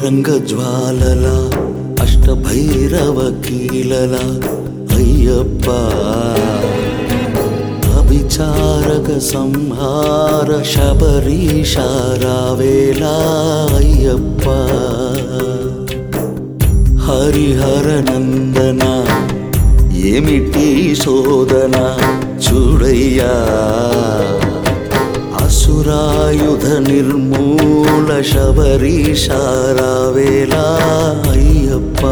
అంతరంగ జ్వాలల అష్టభైరవ కీలల అయ్యప్ప అభిచారక సంహార శబరీశారావేలా అయ్యప్ప హరిహర నందన ఏమిటి శోధన చూడయ్యా అసురాయుధ నిర్మూల శబరీశారావేలా అయ్యప్ప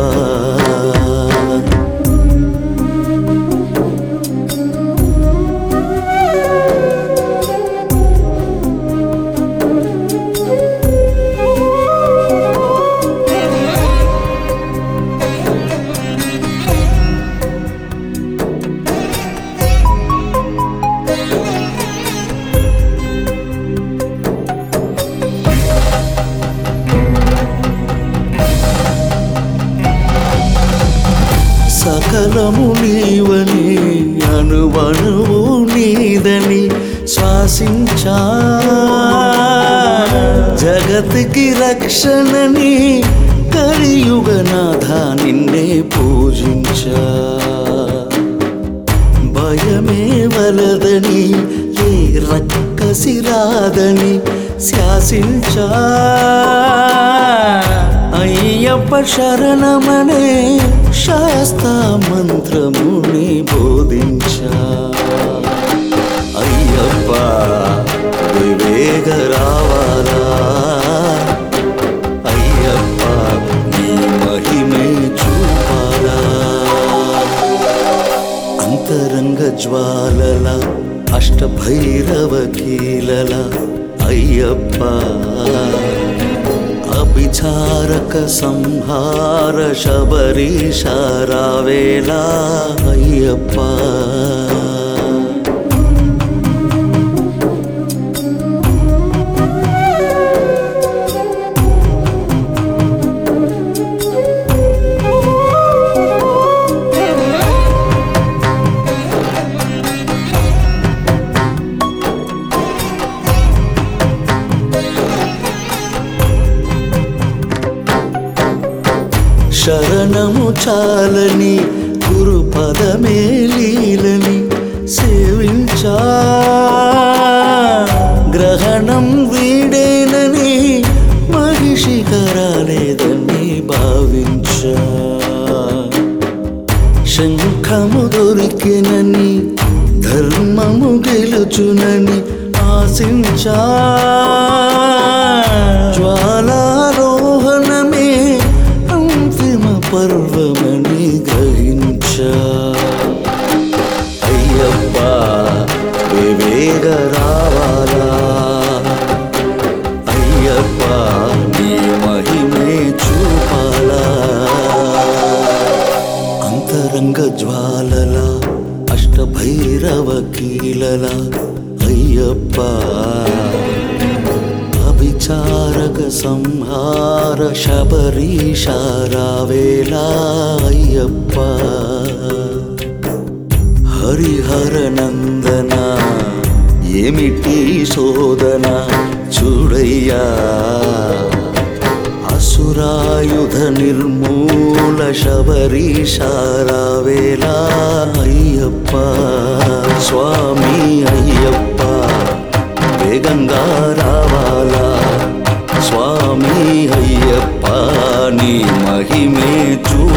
సకలము నీవని అనువణువు నీదని శ్వాసించా జగత్కి రక్షణని కలియుగనాథ నిన్నే పూజించా భయమే వలదని ఏ రక్కసిరాదని శాసించా అయ్యప్ప శరణమనే శాస్త మంత్రముని బోధించా అయ్యప్ప వివేక రావాలా అయ్యప్ప నీ మహిమే చూపాలా అంతరంగ జ్వాలల అష్టభైరవ కీలల అయ్యప్ప అభిచారక సంహార శబరీశారావేలా అయ్యప్ప శరణము చాలని గురు పదమే లీలని సేవించా గ్రహణం వీడేనని మహిషి కరాలేదని భావించా శంఖము దొరికినని ధర్మము గెలుచునని ఆశించా జ్వాలారోహణమే అంతిమ పర్వమని గ్రహించా అయ్యప్ప వివేక రావాలా అయ్యప్ప నీ మహిమే చూపాలా అంతరంగ జ్వాలల అష్టభైరవ కీలల అయ్యప్ప అభిచారక సంహార శబరీశారావేలా అయ్యప్ప హరిహర నందన ఏమిటి శోధన చూడయ్యా అసురాయుధ నిర్మూల శబరీశారావేలా అయ్యప్ప స్వామి అయ్యప్ప వేగంగా రావాలా స్వామి అయ్యప్ప నీ మహిమే చూ